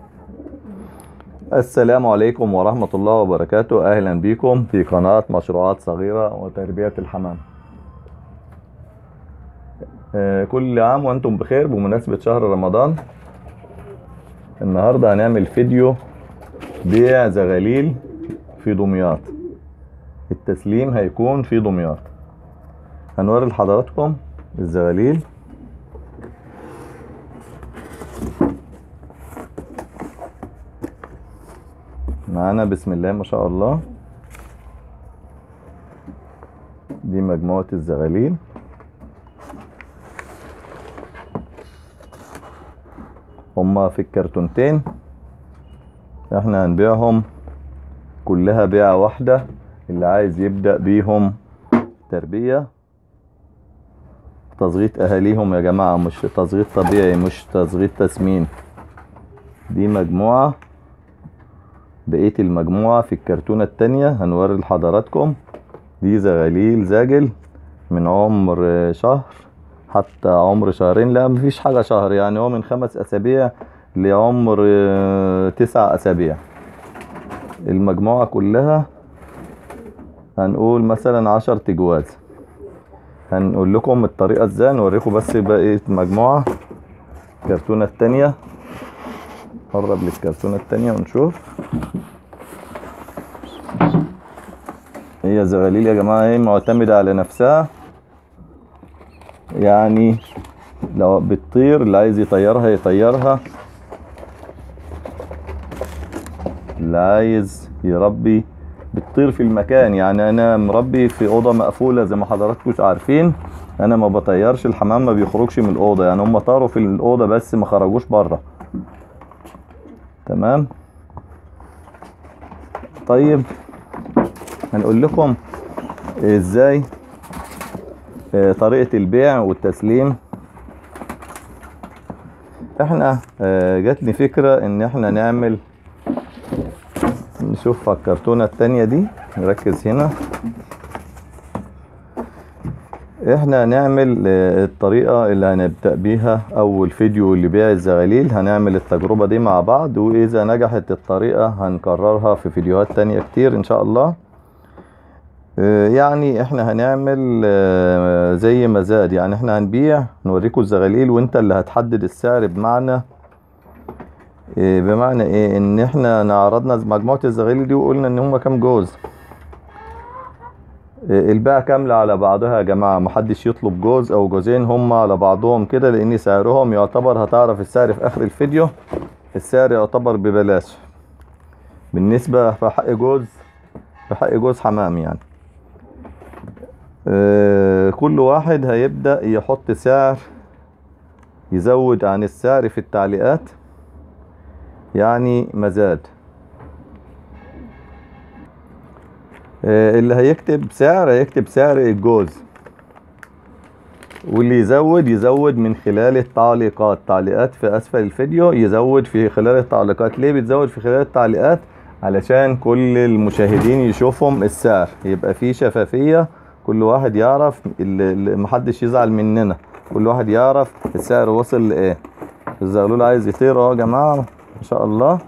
السلام عليكم ورحمة الله وبركاته أهلا بكم في قناة مشروعات صغيرة وتربية الحمام آه، كل عام وأنتم بخير بمناسبة شهر رمضان النهاردة هنعمل فيديو بيع زغاليل في دمياط التسليم هيكون في دمياط هنوري لحضراتكم الزغاليل معانا بسم الله ما شاء الله دي مجموعة الزغاليل هما في الكرتونتين احنا هنبيعهم كلها بيعة واحدة اللي عايز يبدأ بيهم تربية تصغيط اهاليهم يا جماعة مش تصغيط طبيعي مش تصغيط تسمين دي مجموعة بقية المجموعة في الكرتونة التانية هنوري لحضراتكم دي زغاليل زاجل من عمر شهر حتى عمر شهرين لا مفيش حاجة شهر يعني هو من خمس أسابيع لعمر تسع أسابيع المجموعة كلها هنقول مثلا عشر تجواز هنقول لكم الطريقة ازاي نوريكم بس بقية مجموعة الكرتونة التانية قرب للكرتونة التانية ونشوف هي زغاليل يا جماعة ايه معتمدة على نفسها يعني لو بتطير اللي عايز يطيرها يطيرها اللي عايز يربي بتطير في المكان يعني انا مربي في اوضه مقفوله زي ما حضراتكم عارفين انا ما بطيرش الحمام ما بيخرجش من الاوضه يعني هم طاروا في الاوضه بس ما خرجوش بره تمام طيب هنقول لكم ازاي آه، طريقة البيع والتسليم احنا آه، جاتني فكرة ان احنا نعمل نشوف الكرتونة التانية دي نركز هنا احنا هنعمل آه، الطريقة اللي هنبدأ بيها اول فيديو لبيع الزغاليل هنعمل التجربة دي مع بعض واذا نجحت الطريقة هنكررها في فيديوهات تانية كتير ان شاء الله آه، يعني احنا هنعمل آه، زي مزاد يعني احنا هنبيع نوريكم الزغاليل وانت اللي هتحدد السعر بمعنى آه، بمعنى ايه ان احنا نعرضنا مجموعة الزغاليل دي وقلنا ان هما كام جوز آه، البيعة كاملة على بعضها يا جماعة محدش يطلب جوز او جوزين هما على بعضهم كده لان سعرهم يعتبر هتعرف السعر في اخر الفيديو السعر يعتبر ببلاش بالنسبة في حق جوز في حق جوز حمام يعني آه، كل واحد هيبدأ يحط سعر يزود عن السعر في التعليقات يعني مزاد آه، اللي هيكتب سعر هيكتب سعر الجوز واللي يزود يزود من خلال التعليقات تعليقات في اسفل الفيديو يزود في خلال التعليقات ليه بتزود في خلال التعليقات علشان كل المشاهدين يشوفهم السعر يبقى في شفافية كل واحد يعرف اللي اللي محدش يزعل مننا كل واحد يعرف السعر وصل لايه الزغلول عايز يطير اهو يا جماعه ما شاء الله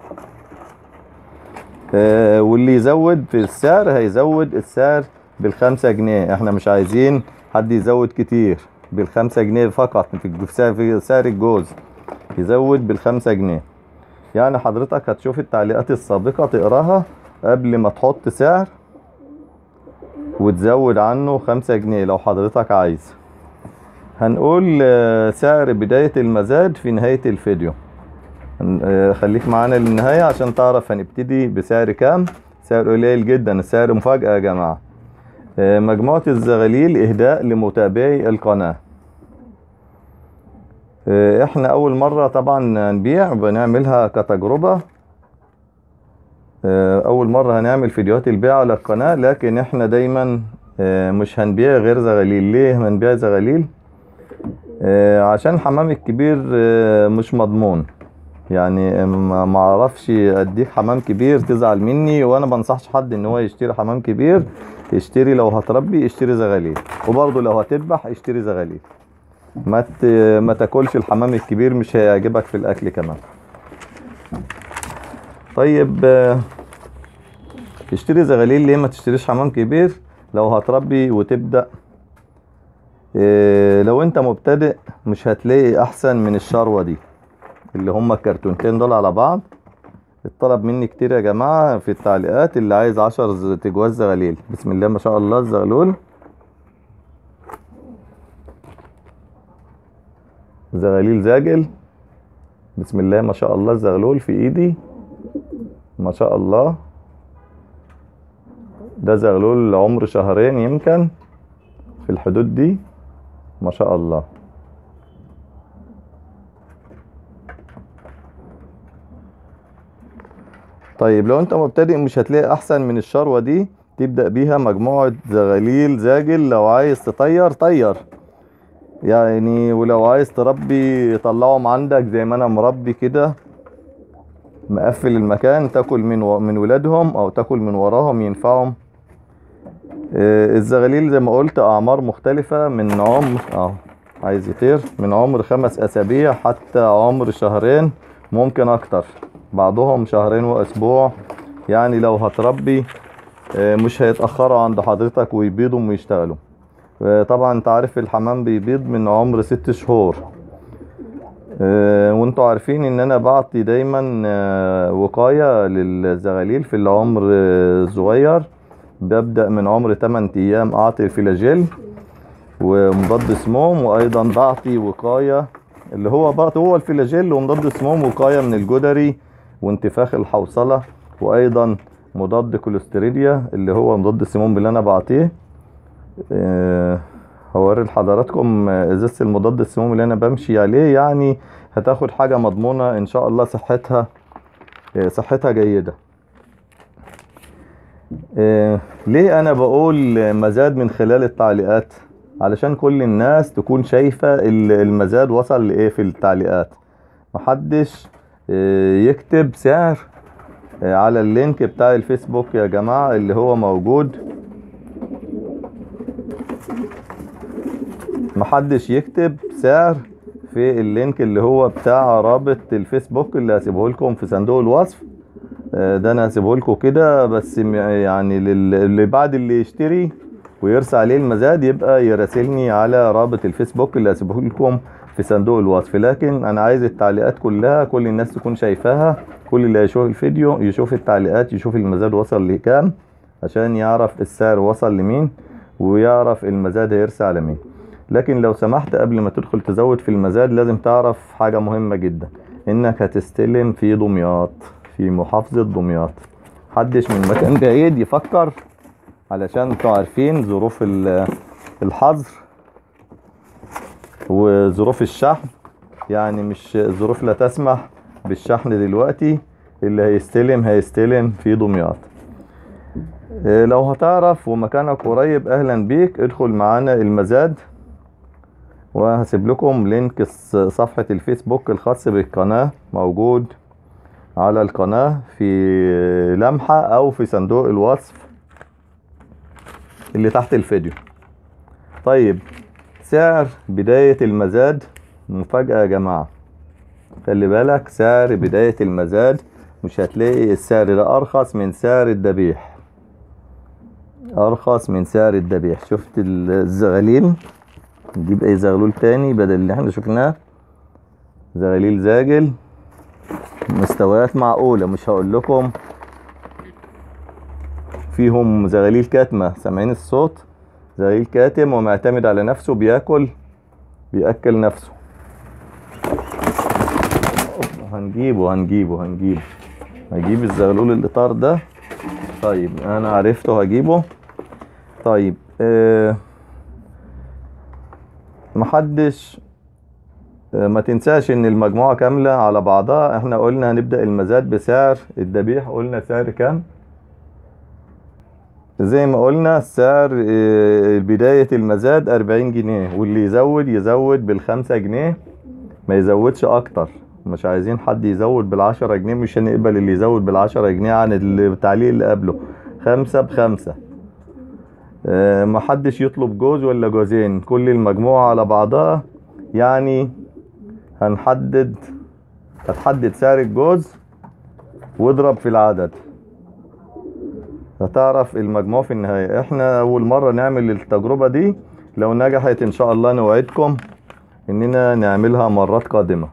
آه واللي يزود في السعر هيزود السعر بالخمسة جنيه احنا مش عايزين حد يزود كتير بالخمسة جنيه فقط في الج- في سعر- في سعر الجوز يزود بالخمسة جنيه يعني حضرتك هتشوف التعليقات السابقة تقراها قبل ما تحط سعر وتزود عنه خمسة جنيه لو حضرتك عايز هنقول آه، سعر بداية المزاد في نهاية الفيديو هن- آه، خليك معانا للنهاية عشان تعرف هنبتدي بسعر كام سعر قليل جدا السعر مفاجأة يا جماعة آه، مجموعة الزغاليل إهداء لمتابعي القناة آه، احنا أول مرة طبعا نبيع بنعملها كتجربة آه، اول مرة هنعمل فيديوهات البيع على القناة لكن احنا دايما آه، مش هنبيع غير زغاليل ليه هنبيع زغاليل آه، عشان الحمام الكبير آه، مش مضمون يعني ما ما اعرفش اديك حمام كبير تزعل مني وانا بنصحش حد ان هو يشتري حمام كبير اشتري لو هتربي اشتري زغاليل وبرضه لو هتذبح اشتري زغاليل ما ت- ما تاكلش الحمام الكبير مش هيعجبك في الاكل كمان طيب آه، تشتري زغاليل ليه ما تشتريش حمام كبير لو هتربي وتبدأ آه، لو انت مبتدئ مش هتلاقي احسن من الشروة دي اللي هما الكرتونتين دول على بعض اتطلب مني كتير يا جماعة في التعليقات اللي عايز عشر ز- تجواز زغاليل بسم الله ما شاء الله الزغلول زغاليل زاجل بسم الله ما شاء الله الزغلول في ايدي ما شاء الله ده زغلول عمر شهرين يمكن في الحدود دي ما شاء الله طيب لو انت مبتدئ مش هتلاقي احسن من الشروة دي تبدأ بيها مجموعة زغاليل زاجل لو عايز تطير طير يعني ولو عايز تربي طلعهم عندك زي ما انا مربي كده مقفل المكان تاكل من و... من ولادهم او تاكل من وراهم ينفعهم آه، الزغاليل زي ما قلت اعمار مختلفة من عمر اه عايز يطير من عمر خمس اسابيع حتى عمر شهرين ممكن اكتر بعضهم شهرين واسبوع يعني لو هتربي آه، مش هيتأخروا عند حضرتك ويبيضوا ويشتغلوا آه، طبعا انت عارف الحمام بيبيض من عمر ست شهور آه، وانتوا عارفين ان انا بعطي دايما آه، وقاية للزغاليل في العمر آه، الصغير ببدأ من عمر 8 ايام اعطي الفلاجيل ومضاد سموم وايضا بعطي وقاية اللي هو بعطي هو الفلاجيل ومضاد سموم وقاية من الجدري وانتفاخ الحوصلة وايضا مضاد كوليستيريديا اللي هو مضاد السموم اللي انا بعطيه آه، هوري لحضراتكم آه، ازازة المضاد السموم اللي انا بمشي عليه يعني هتاخد حاجة مضمونة ان شاء الله صحتها آه، صحتها جيدة آه، ليه انا بقول آه، مزاد من خلال التعليقات علشان كل الناس تكون شايفة ال- المزاد وصل لايه في التعليقات محدش آه، يكتب سعر آه، على اللينك بتاع الفيسبوك يا جماعة اللي هو موجود محدش يكتب سعر في اللينك اللي هو بتاع رابط الفيسبوك اللي هسيبه لكم في صندوق الوصف آه، ده انا هسيبه لكم كده بس م- يعني لل- اللي بعد اللي يشتري ويرسى عليه المزاد يبقى يراسلني على رابط الفيسبوك اللي هسيبه لكم في صندوق الوصف لكن انا عايز التعليقات كلها كل الناس تكون شايفاها كل اللي هيشوف الفيديو يشوف التعليقات يشوف المزاد وصل لكام عشان يعرف السعر وصل لمين ويعرف المزاد هيرسى على مين لكن لو سمحت قبل ما تدخل تزود في المزاد لازم تعرف حاجة مهمة جدا انك هتستلم في دمياط في محافظة دمياط محدش من مكان بعيد يفكر علشان انتوا عارفين ظروف ال- الحظر وظروف الشحن يعني مش الظروف لا تسمح بالشحن دلوقتي اللي هيستلم هيستلم في دمياط إيه، لو هتعرف ومكانك قريب اهلا بيك ادخل معانا المزاد وهسيب لكم لينك الص- صفحة الفيسبوك الخاص بالقناة موجود على القناة في لمحة او في صندوق الوصف اللي تحت الفيديو طيب سعر بداية المزاد مفاجأة يا جماعة خلي بالك سعر بداية المزاد مش هتلاقي السعر ده ارخص من سعر الذبيح ارخص من سعر الذبيح شفت الزغاليل نجيب اي زغلول تاني بدل اللي احنا شفناه زغاليل زاجل مستويات معقولة مش هقول لكم فيهم زغاليل كاتمة سامعين الصوت زغاليل كاتم ومعتمد على نفسه بياكل بيأكل نفسه أوب، هنجيبه هنجيبه هنجيبه هجيب الزغلول الاطار ده طيب انا عرفته هجيبه طيب آه محدش آه، ما تنساش ان المجموعة كاملة على بعضها احنا قلنا هنبدأ المزاد بسعر الذبيح قلنا سعر كام زي ما قلنا سعر آه، بداية المزاد 40 جنيه واللي يزود يزود بالخمسة جنيه ما يزودش اكتر مش عايزين حد يزود بالعشرة جنيه مش هنقبل اللي يزود بالعشرة جنيه عن التعليق اللي قبله خمسة بخمسة آه، محدش يطلب جوز ولا جوزين كل المجموعة على بعضها يعني هنحدد هتحدد سعر الجوز واضرب في العدد هتعرف المجموع في النهاية احنا اول مرة نعمل التجربة دي لو نجحت ان شاء الله نوعدكم اننا نعملها مرات قادمة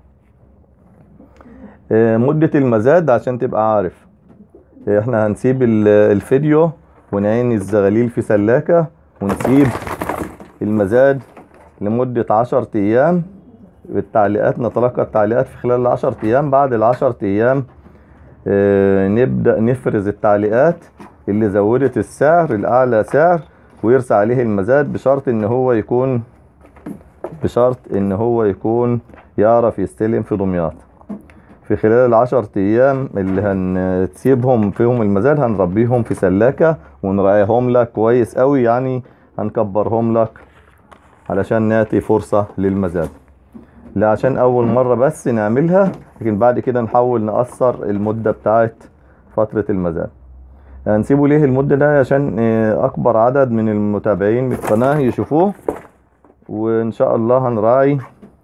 آه، مدة المزاد عشان تبقى عارف آه، احنا هنسيب ال- الفيديو ونعين الزغاليل في سلاكة ونسيب المزاد لمدة عشر ايام بالتعليقات نتلقى التعليقات في خلال العشر ايام بعد العشر ايام آه، نبدأ نفرز التعليقات اللي زودت السعر الأعلى سعر ويرسى عليه المزاد بشرط إن هو يكون بشرط إن هو يكون يعرف يستلم في دمياط في خلال العشر أيام اللي هنسيبهم فيهم المزاد هنربيهم في سلاكة ونراعيهم لك كويس قوي يعني هنكبرهم لك علشان نعطي فرصة للمزاد لا عشان أول مرة بس نعملها لكن بعد كده نحاول نقصر المدة بتاعت فترة المزاد هنسيبه ليه المدة ده عشان آه، أكبر عدد من المتابعين من القناة يشوفوه وإن شاء الله هنراعي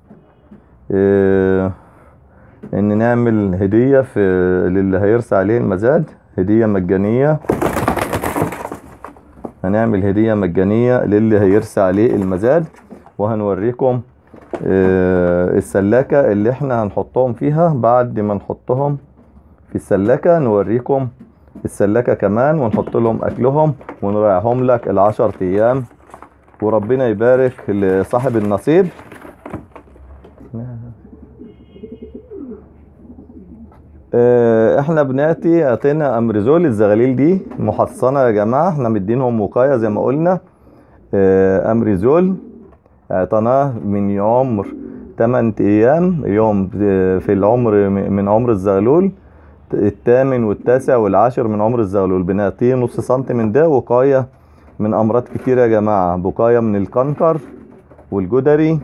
آه، إن نعمل هدية في للي هيرسى عليه المزاد هدية مجانية هنعمل هدية مجانية للي هيرسى عليه المزاد وهنوريكم آه، السلاكة اللي احنا هنحطهم فيها بعد ما نحطهم في السلاكة نوريكم السلاكة كمان ونحط لهم أكلهم ونراعيهم لك العشر أيام وربنا يبارك لصاحب النصيب آه، احنا بناتي اعطينا امريزول الزغاليل دي محصنه يا جماعه احنا مدينهم وقايه زي ما قلنا آه، امريزول اعطيناه من عمر 8 ايام يوم في العمر من عمر الزغلول الثامن والتاسع والعاشر من عمر الزغلول بنعطيه نص سنتي من ده وقايه من امراض كتير يا جماعه وقايه من الكنكر والجدري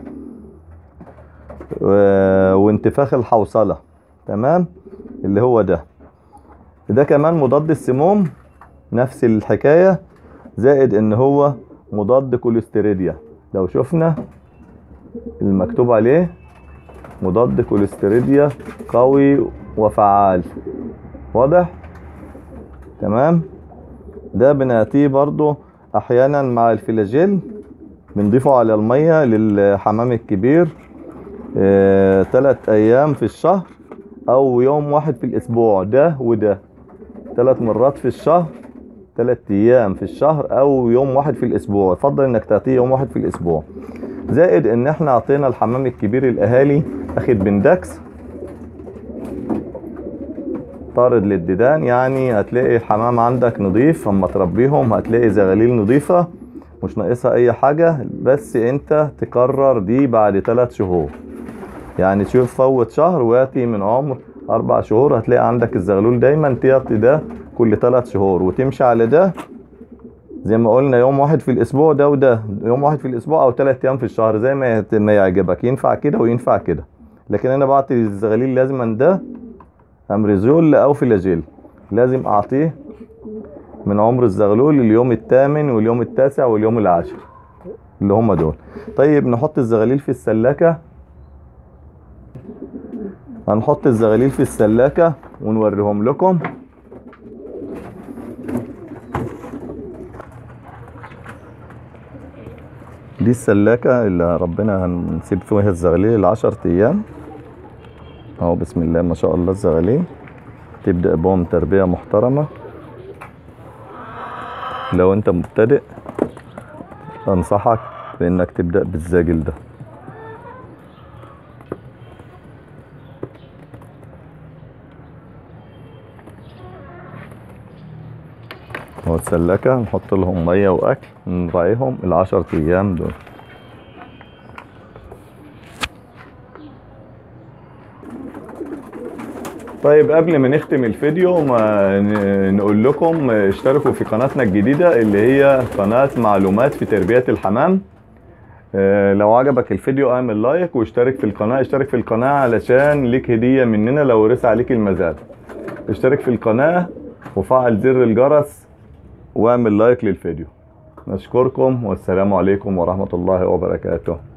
و- وانتفاخ الحوصله تمام اللي هو ده ده كمان مضاد السموم نفس الحكايه زائد ان هو مضاد كوليستيريديا لو شفنا المكتوب عليه مضاد كوليستيريديا قوي وفعال واضح تمام ده بنعطيه برضو احيانا مع الفلاجيل بنضيفه على المية للحمام الكبير آه، تلات ايام في الشهر او يوم واحد في الاسبوع ده وده تلات مرات في الشهر تلات ايام في الشهر او يوم واحد في الاسبوع يفضل انك تعطيه يوم واحد في الاسبوع زائد ان احنا عطينا الحمام الكبير الاهالي اخد بندكس طارد للديدان يعني هتلاقي الحمام عندك نظيف اما تربيهم هتلاقي زغاليل نظيفة مش ناقصها اي حاجة بس انت تكرر دي بعد ثلاث شهور يعني تشوف فوت شهر وياتي من عمر اربع شهور هتلاقي عندك الزغلول دايما تعطي ده كل ثلاث شهور وتمشي على ده زي ما قلنا يوم واحد في الاسبوع ده وده يوم واحد في الاسبوع او ثلاث ايام في الشهر زي ما يت- ما يعجبك ينفع كده وينفع كده لكن انا بعطي الزغاليل لازما ده امريزول او فلاجيل لازم اعطيه من عمر الزغلول اليوم الثامن واليوم التاسع واليوم العاشر اللي هم دول طيب نحط الزغاليل في السلاكة هنحط الزغاليل في السلاكة ونوريهم لكم دي السلاكة اللي ربنا هنسيب فيها الزغاليل العشر ايام اهو بسم الله ما شاء الله الزغاليل تبدأ بهم تربية محترمة لو انت مبتدئ انصحك بانك تبدأ بالزاجل ده هو السلاكة نحط لهم مية واكل نراعيهم العشر ايام دول طيب قبل ما نختم الفيديو ما ن- نقول لكم اشتركوا في قناتنا الجديدة اللي هي قناة معلومات في تربية الحمام اه، لو عجبك الفيديو اعمل لايك واشترك في القناة اشترك في القناة علشان ليك هدية مننا لو رسى عليك المزاد اشترك في القناة وفعل زر الجرس واعمل لايك للفيديو نشكركم والسلام عليكم ورحمة الله وبركاته